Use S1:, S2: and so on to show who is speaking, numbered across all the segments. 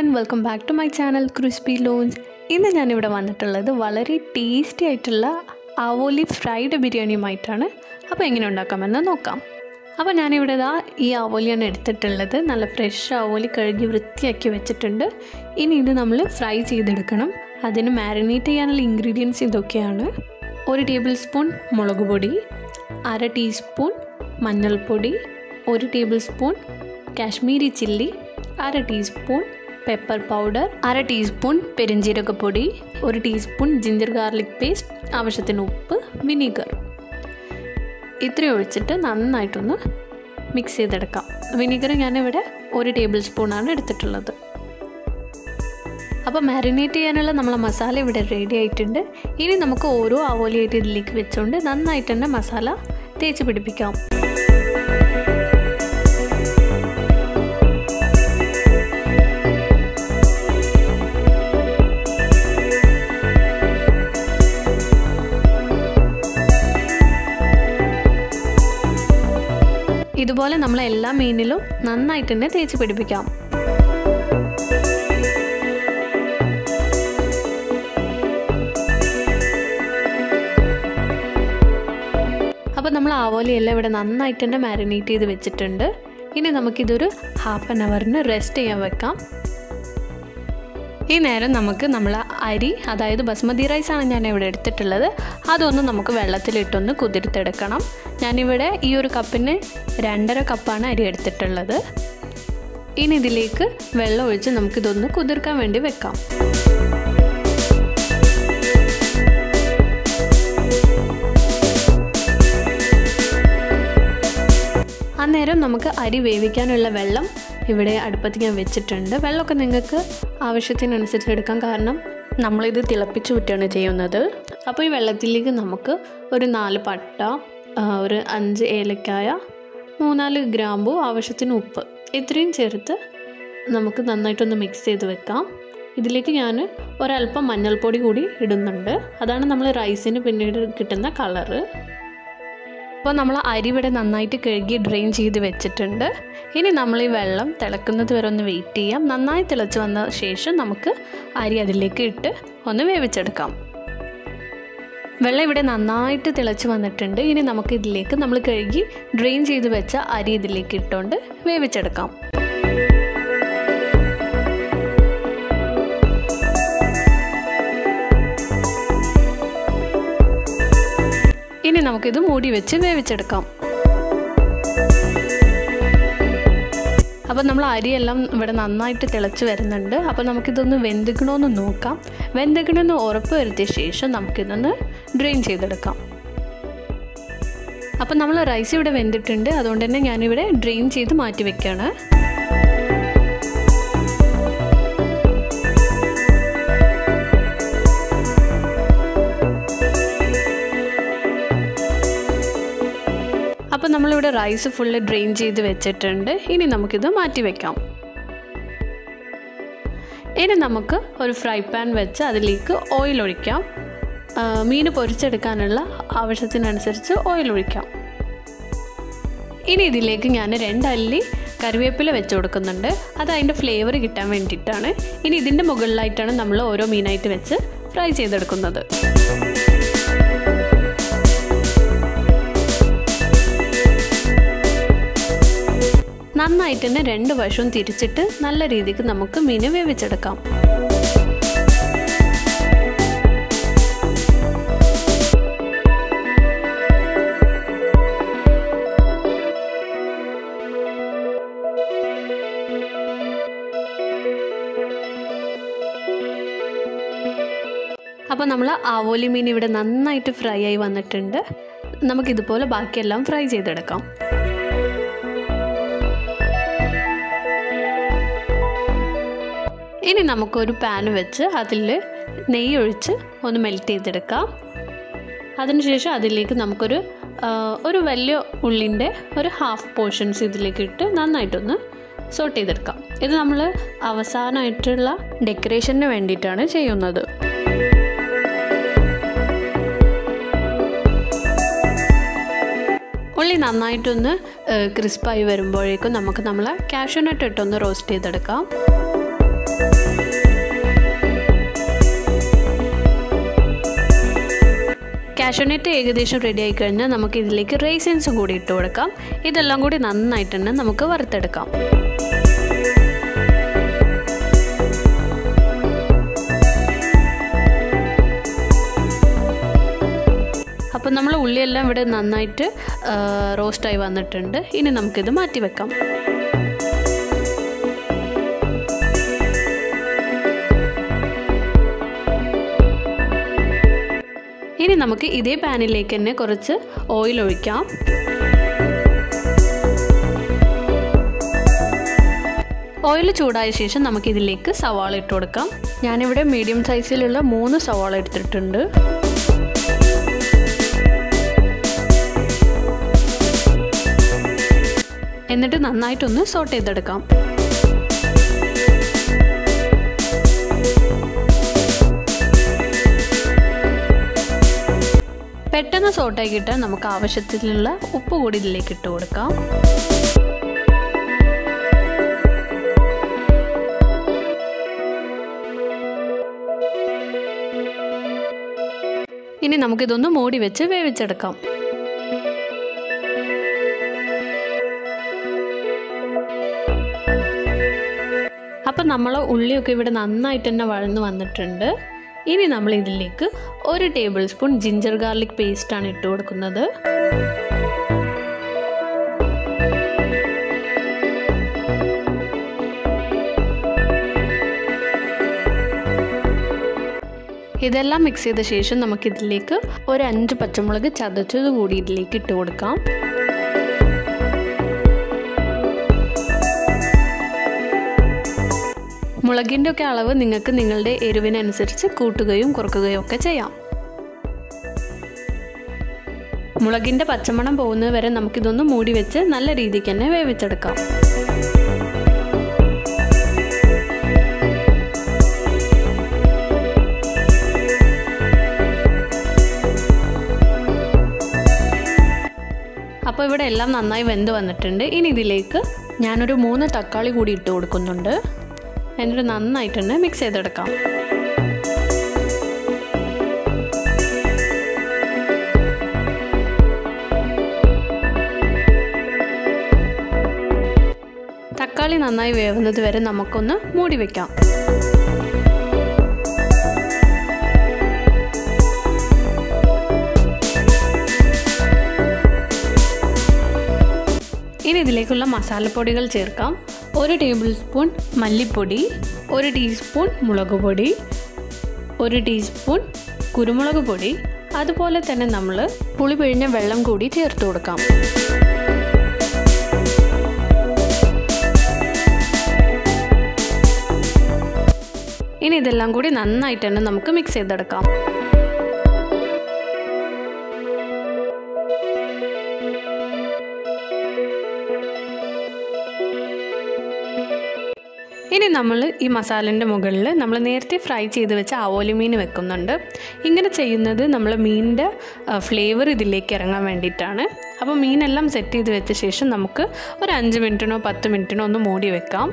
S1: One welcome back to my channel crispy lounge ഇന്ന് ഞാനിവിടെ വന്നിട്ടുള്ളത് വളരെ ടേസ്റ്റി ആയിട്ടുള്ള ആവോലി ഫ്രൈഡ് ബിരിയാണിയുമായിട്ടാണ് അപ്പോൾ എങ്ങനെ ഉണ്ടാക്കാമെന്ന് നോക്കാം അപ്പോൾ ഞാനിവിടെ ഇതാ ഈ ആവോലിയാണ് എടുത്തിട്ടുള്ളത് നല്ല ഫ്രഷ് ആവോലി കഴുകി വൃത്തിയാക്കി വെച്ചിട്ടുണ്ട് ഇനി ഇത് നമ്മൾ ഫ്രൈ ചെയ്തെടുക്കണം അതിന് മാരിനേറ്റ് ചെയ്യാനുള്ള ഇൻഗ്രീഡിയൻസ് ഇതൊക്കെയാണ് ഒരു ടേബിൾ സ്പൂൺ മുളക് പൊടി അര ടീസ്പൂൺ മഞ്ഞൾപ്പൊടി ഒരു ടേബിൾ സ്പൂൺ കാശ്മീരി ചില്ലി അര ടീസ്പൂൺ പെപ്പർ പൗഡർ അര ടീസ്പൂൺ പെരിഞ്ജീരകപ്പൊടി ഒരു ടീസ്പൂൺ ജിഞ്ചർ ഗാർലിക് പേസ്റ്റ് ആവശ്യത്തിന് ഉപ്പ് വിനീഗർ ഇത്രയും ഒഴിച്ചിട്ട് നന്നായിട്ടൊന്ന് മിക്സ് ചെയ്തെടുക്കാം വിനീഗർ ഞാനിവിടെ ഒരു ടേബിൾ സ്പൂണാണ് എടുത്തിട്ടുള്ളത് അപ്പോൾ മാരിനേറ്റ് ചെയ്യാനുള്ള നമ്മളെ മസാല ഇവിടെ റെഡി ആയിട്ടുണ്ട് ഇനി നമുക്ക് ഓരോ ആവോലിയായിട്ട് ഇതിലേക്ക് വെച്ചുകൊണ്ട് നന്നായിട്ട് തന്നെ മസാല തേച്ച് പിടിപ്പിക്കാം ഇതുപോലെ നമ്മൾ എല്ലാ മീനിലും നന്നായിട്ട് തന്നെ തേച്ച് പിടിപ്പിക്കാം അപ്പോൾ നമ്മൾ ആവോലിയെല്ലാം ഇവിടെ നന്നായിട്ട് തന്നെ മാരിനേറ്റ് ചെയ്ത് വെച്ചിട്ടുണ്ട് ഇനി നമുക്കിതൊരു ഹാഫ് ആൻ അവറിന് റെസ്റ്റ് ചെയ്യാൻ വെക്കാം ഈ നേരം നമുക്ക് നമ്മൾ അരി അതായത് ബസ്മതി റൈസാണ് ഞാൻ ഇവിടെ എടുത്തിട്ടുള്ളത് അതൊന്ന് നമുക്ക് വെള്ളത്തിലിട്ടൊന്ന് കുതിർത്തെടുക്കണം ഞാനിവിടെ ഈ ഒരു കപ്പിന് രണ്ടര കപ്പാണ് അരി എടുത്തിട്ടുള്ളത് ഇനി ഇതിലേക്ക് വെള്ളം ഒഴിച്ച് നമുക്കിതൊന്ന് കുതിർക്കാൻ വേണ്ടി വെക്കാം അന്നേരം നമുക്ക് അരി വേവിക്കാനുള്ള വെള്ളം ഇവിടെ അടുപ്പത്ത് ഞാൻ വെച്ചിട്ടുണ്ട് വെള്ളമൊക്കെ നിങ്ങൾക്ക് ആവശ്യത്തിനനുസരിച്ച് എടുക്കാം കാരണം നമ്മളിത് തിളപ്പിച്ച് ഊറ്റാണ് ചെയ്യുന്നത് അപ്പോൾ ഈ വെള്ളത്തിലേക്ക് നമുക്ക് ഒരു നാല് പട്ട ഒരു അഞ്ച് ഏലക്കായ മൂന്നാല് ഗ്രാമ്പു ആവശ്യത്തിന് ഉപ്പ് ഇത്രയും ചേർത്ത് നമുക്ക് നന്നായിട്ടൊന്ന് മിക്സ് ചെയ്ത് വെക്കാം ഇതിലേക്ക് ഞാൻ ഒരല്പം മഞ്ഞൾപ്പൊടി കൂടി ഇടുന്നുണ്ട് അതാണ് നമ്മൾ റൈസിന് പിന്നീട് കിട്ടുന്ന കളറ് അപ്പോൾ നമ്മൾ അരി ഇവിടെ നന്നായിട്ട് കഴുകി ഡ്രെയിൻ ചെയ്ത് വെച്ചിട്ടുണ്ട് ഇനി നമ്മൾ ഈ വെള്ളം തിളക്കുന്നത് വരെ ഒന്ന് വെയിറ്റ് ചെയ്യാം നന്നായി തിളച്ച് വന്ന ശേഷം നമുക്ക് അരി അതിലേക്ക് ഇട്ട് ഒന്ന് വേവിച്ചെടുക്കാം വെള്ളം ഇവിടെ നന്നായിട്ട് തിളച്ച് വന്നിട്ടുണ്ട് ഇനി നമുക്ക് ഇതിലേക്ക് നമ്മൾ കഴുകി ഡ്രെയിൻ ചെയ്ത് വെച്ച അരി ഇതിലേക്ക് ഇട്ടുകൊണ്ട് വേവിച്ചെടുക്കാം ഇനി നമുക്കിത് മൂടി വെച്ച് വേവിച്ചെടുക്കാം അപ്പോൾ നമ്മൾ അരിയെല്ലാം ഇവിടെ നന്നായിട്ട് തിളച്ച് വരുന്നുണ്ട് അപ്പോൾ നമുക്കിതൊന്ന് വെന്തിക്കണമെന്ന് നോക്കാം വെന്തിക്കണമെന്ന് ഉറപ്പ് വരുത്തിയ ശേഷം നമുക്കിതൊന്ന് ഡ്രെയിൻ ചെയ്തെടുക്കാം അപ്പോൾ നമ്മൾ റൈസ് ഇവിടെ വെന്തിട്ടുണ്ട് അതുകൊണ്ട് തന്നെ ഞാനിവിടെ ഡ്രെയിൻ ചെയ്ത് മാറ്റി വെക്കുകയാണ് അപ്പോൾ നമ്മളിവിടെ റൈസ് ഫുള്ള് ഡ്രെയിൻ ചെയ്ത് വെച്ചിട്ടുണ്ട് ഇനി നമുക്കിത് മാറ്റി വെക്കാം ഇനി നമുക്ക് ഒരു ഫ്രൈ പാൻ വെച്ച് അതിലേക്ക് ഓയിൽ ഒഴിക്കാം മീൻ പൊരിച്ചെടുക്കാനുള്ള ആവശ്യത്തിനനുസരിച്ച് ഓയിൽ ഒഴിക്കാം ഇനി ഇതിലേക്ക് ഞാൻ രണ്ടല്ലി കറിവേപ്പില വെച്ച് കൊടുക്കുന്നുണ്ട് അത് അതിൻ്റെ ഫ്ലേവർ കിട്ടാൻ വേണ്ടിയിട്ടാണ് ഇനി ഇതിൻ്റെ മുകളിലായിട്ടാണ് നമ്മൾ ഓരോ മീനായിട്ട് വെച്ച് ഫ്രൈ ചെയ്തെടുക്കുന്നത് നന്നായിട്ട് തന്നെ രണ്ട് വശവും തിരിച്ചിട്ട് നല്ല രീതിക്ക് നമുക്ക് മീൻ വേവിച്ചെടുക്കാം അപ്പോൾ നമ്മൾ ആവോലി മീൻ ഇവിടെ നന്നായിട്ട് ഫ്രൈ ആയി വന്നിട്ടുണ്ട് നമുക്കിതുപോലെ ബാക്കിയെല്ലാം ഫ്രൈ ചെയ്തെടുക്കാം ഇനി നമുക്കൊരു പാൻ വെച്ച് അതിൽ നെയ്യ് ഒഴിച്ച് ഒന്ന് മെൽറ്റ് ചെയ്തെടുക്കാം അതിനുശേഷം അതിലേക്ക് നമുക്കൊരു ഒരു വലിയ ഉള്ളിൻ്റെ ഒരു ഹാഫ് പോർഷൻസ് ഇതിലേക്ക് ഇട്ട് നന്നായിട്ടൊന്ന് സോട്ട് ചെയ്തെടുക്കാം ഇത് നമ്മൾ അവസാനമായിട്ടുള്ള ഡെക്കറേഷന് വേണ്ടിയിട്ടാണ് ചെയ്യുന്നത് ഉള്ളി നന്നായിട്ടൊന്ന് ക്രിസ്പായി വരുമ്പോഴേക്കും നമുക്ക് നമ്മൾ കാഷ്യൂനട്ട് ഇട്ടൊന്ന് റോസ്റ്റ് ചെയ്തെടുക്കാം കാഷ്യൂനട്ട് ഏകദേശം റെഡി ആയി കഴിഞ്ഞാൽ നമുക്ക് ഇതിലേക്ക് റേസിൻസും കൂടി ഇട്ട് കൊടുക്കാം ഇതെല്ലാം കൂടി നന്നായിട്ട് തന്നെ നമുക്ക് വറുത്തെടുക്കാം അപ്പം നമ്മൾ ഉള്ളിയെല്ലാം ഇവിടെ നന്നായിട്ട് റോസ്റ്റായി വന്നിട്ടുണ്ട് ഇനി നമുക്കിത് മാറ്റി വെക്കാം ഇനി നമുക്ക് ഇതേ പാനിലേക്ക് തന്നെ കുറച്ച് ഓയിൽ ഒഴിക്കാം ഓയിൽ ചൂടായ ശേഷം നമുക്കിതിലേക്ക് സവാള ഇട്ട് കൊടുക്കാം ഞാനിവിടെ മീഡിയം സൈസിലുള്ള മൂന്ന് സവാള എടുത്തിട്ടുണ്ട് എന്നിട്ട് നന്നായിട്ടൊന്ന് സോട്ട് ചെയ്തെടുക്കാം പെട്ടെന്ന് സോട്ടായി കിട്ടാൻ നമുക്ക് ആവശ്യത്തിലുള്ള ഉപ്പ് കൂടി ഇതിലേക്ക് ഇട്ട് കൊടുക്കാം ഇനി നമുക്കിതൊന്ന് മൂടി വെച്ച് വേവിച്ചെടുക്കാം അപ്പം നമ്മൾ ഉള്ളിയൊക്കെ ഇവിടെ നന്നായിട്ട് തന്നെ വഴന്ന് വന്നിട്ടുണ്ട് ഇനി നമ്മൾ ഇതിലേക്ക് ഒരു ടേബിൾ സ്പൂൺ ജിഞ്ചർ ഗാർലിക് പേസ്റ്റാണ് ഇട്ട് കൊടുക്കുന്നത് ഇതെല്ലാം മിക്സ് ചെയ്ത ശേഷം നമുക്കിതിലേക്ക് ഒരു അഞ്ച് പച്ചമുളക് ചതച്ചത് കൂടി ഇതിലേക്ക് ഇട്ട് കൊടുക്കാം മുളകിൻ്റെ ഒക്കെ അളവ് നിങ്ങൾക്ക് നിങ്ങളുടെ എരിവിനനുസരിച്ച് കൂട്ടുകയും കുറക്കുകയും ഒക്കെ ചെയ്യാം മുളകിൻ്റെ പച്ചമണം പോകുന്നത് വരെ നമുക്കിതൊന്ന് മൂടി വെച്ച് നല്ല രീതിക്ക് തന്നെ വേവിച്ചെടുക്കാം അപ്പോൾ ഇവിടെ എല്ലാം നന്നായി വെന്ത് വന്നിട്ടുണ്ട് ഇനി ഇതിലേക്ക് ഞാനൊരു മൂന്ന് തക്കാളി കൂടി ഇട്ട് കൊടുക്കുന്നുണ്ട് എന്നിട്ട് നന്നായിട്ട് തന്നെ മിക്സ് ചെയ്തെടുക്കാം തക്കാളി നന്നായി വേവുന്നത് വരെ നമുക്കൊന്ന് മൂടി വെക്കാം ഇനി ഇതിലേക്കുള്ള മസാലപ്പൊടികൾ ചേർക്കാം ഒരു ടേബിൾ സ്പൂൺ മല്ലിപ്പൊടി ഒരു ടീസ്പൂൺ മുളക് പൊടി ഒരു ടീസ്പൂൺ കുരുമുളക് പൊടി അതുപോലെ തന്നെ നമ്മൾ പുളി പിഴിഞ്ഞ വെള്ളം കൂടി ചേർത്ത് കൊടുക്കാം ഇനി ഇതെല്ലാം കൂടി നന്നായിട്ട് തന്നെ നമുക്ക് മിക്സ് ചെയ്തെടുക്കാം ഇനി നമ്മൾ ഈ മസാലൻ്റെ മുകളിൽ നമ്മൾ നേരത്തെ ഫ്രൈ ചെയ്ത് വെച്ച ആവോലി മീൻ വെക്കുന്നുണ്ട് ഇങ്ങനെ ചെയ്യുന്നത് നമ്മൾ മീനിൻ്റെ ഫ്ലേവർ ഇതിലേക്ക് ഇറങ്ങാൻ വേണ്ടിയിട്ടാണ് അപ്പോൾ മീനെല്ലാം സെറ്റ് ചെയ്ത് വെച്ച ശേഷം നമുക്ക് ഒരു അഞ്ച് മിനിറ്റിനോ പത്ത് മിനിറ്റിനോ ഒന്ന് മൂടി വെക്കാം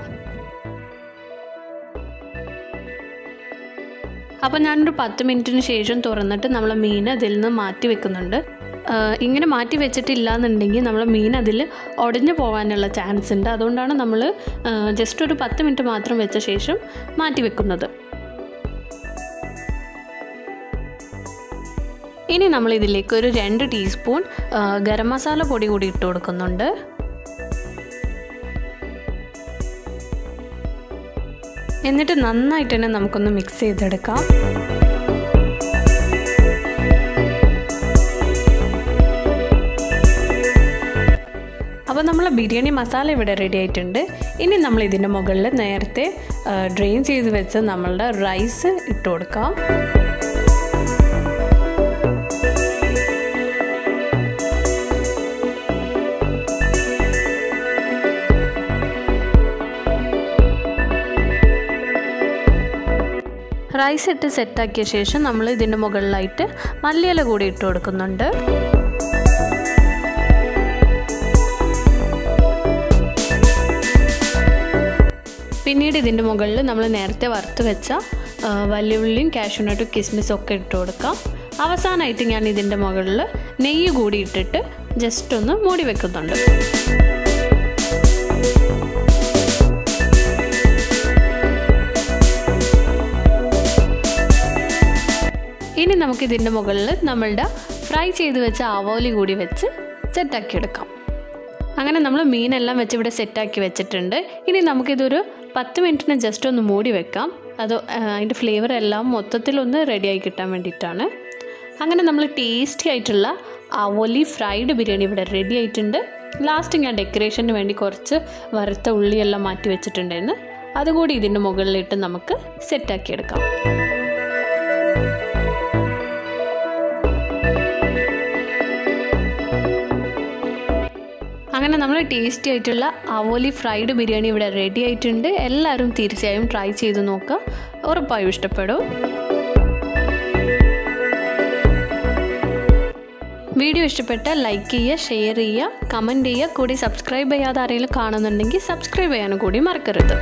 S1: അപ്പോൾ ഞാനൊരു പത്ത് മിനിറ്റിന് ശേഷം തുറന്നിട്ട് നമ്മൾ മീൻ അതിൽ നിന്ന് മാറ്റി വെക്കുന്നുണ്ട് ഇങ്ങനെ മാറ്റി വെച്ചിട്ടില്ല എന്നുണ്ടെങ്കിൽ നമ്മൾ മീൻ അതിൽ ഉടഞ്ഞു പോകാനുള്ള ചാൻസ് ഉണ്ട് അതുകൊണ്ടാണ് നമ്മൾ ജസ്റ്റ് ഒരു പത്ത് മിനിറ്റ് മാത്രം വെച്ച ശേഷം മാറ്റി വെക്കുന്നത് ഇനി നമ്മൾ ഇതിലേക്ക് ഒരു രണ്ട് ടീസ്പൂൺ ഗരം മസാല പൊടി കൂടി ഇട്ട് കൊടുക്കുന്നുണ്ട് എന്നിട്ട് നന്നായിട്ട് തന്നെ നമുക്കൊന്ന് മിക്സ് ചെയ്തെടുക്കാം അപ്പോൾ നമ്മൾ ബിരിയാണി മസാല ഇവിടെ റെഡി ആയിട്ടുണ്ട് ഇനി നമ്മൾ ഇതിൻ്റെ മുകളിൽ നേരത്തെ ഡ്രെയിൻ ചെയ്ത് വെച്ച് നമ്മളുടെ റൈസ് ഇട്ട് കൊടുക്കാം റൈസ് ഇട്ട് സെറ്റാക്കിയ ശേഷം നമ്മൾ ഇതിൻ്റെ മുകളിലായിട്ട് മല്ലിയില കൂടി ഇട്ട് കൊടുക്കുന്നുണ്ട് പിന്നീട് ഇതിൻ്റെ മുകളിൽ നമ്മൾ നേരത്തെ വറുത്ത് വെച്ച ആ, വലിയ ഉള്ളിയും കാഷ്യൂനട്ടും കിസ്മിസും ഒക്കെ ഇട്ട് കൊടുക്കാം അവസാനമായിട്ട് ഞാൻ ഇതിൻ്റെ മുകളിൽ നെയ്യ് കൂടി ഇട്ടിട്ട് ജസ്റ്റ് ഒന്ന് മൂടി വെക്കുന്നുണ്ട് ഇനി നമുക്ക് ഇതിൻ്റെ മുകളിൽ നമ്മളുടെ ഫ്രൈ ചെയ്ത് വെച്ച ആവോലി കൂടി വെച്ച് സെറ്റാക്കി എടുക്കാം അങ്ങനെ നമ്മൾ മീനെല്ലാം വെച്ച് ഇവിടെ സെറ്റാക്കി വെച്ചിട്ടുണ്ട് ഇനി നമുക്കിതൊരു പത്ത് മിനിറ്റിന് ജസ്റ്റ് ഒന്ന് മൂടി വെക്കാം അത് ആ, അതിൻ്റെ ഫ്ലേവർ എല്ലാം മൊത്തത്തിലൊന്ന് റെഡിയായി കിട്ടാൻ വേണ്ടിയിട്ടാണ് അങ്ങനെ നമ്മൾ ടേസ്റ്റി ആയിട്ടുള്ള അവോലി ഫ്രൈഡ് ബിരിയാണി ഇവിടെ റെഡി ആയിട്ടുണ്ട് ലാസ്റ്റ് ഞാൻ ഡെക്കറേഷന് വേണ്ടി കുറച്ച് വറുത്ത ഉള്ളിയെല്ലാം മാറ്റി വെച്ചിട്ടുണ്ടായിരുന്നു അതുകൂടി ഇതിൻ്റെ മുകളിലിട്ട് നമുക്ക് സെറ്റാക്കി എടുക്കാം അങ്ങനെ നമ്മൾ ടേസ്റ്റി ആയിട്ടുള്ള അവോലി ഫ്രൈഡ് ബിരിയാണി ഇവിടെ റെഡി ആയിട്ടുണ്ട് എല്ലാവരും തീർച്ചയായും ട്രൈ ചെയ്ത് നോക്കുക ഉറപ്പായും ഇഷ്ടപ്പെടും വീഡിയോ ഇഷ്ടപ്പെട്ടാൽ ലൈക്ക് ചെയ്യുക ഷെയർ ചെയ്യുക കമൻറ്റ് ചെയ്യുക കൂടി സബ്സ്ക്രൈബ് ചെയ്യാതെ ആരെങ്കിലും കാണുന്നുണ്ടെങ്കിൽ സബ്സ്ക്രൈബ് ചെയ്യാനും കൂടി മറക്കരുത്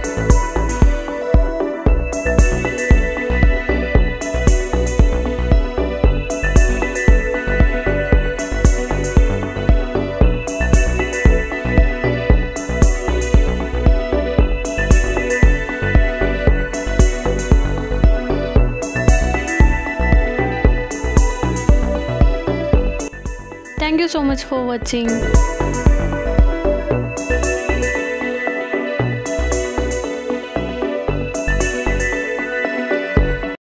S1: Thank you so much for watching.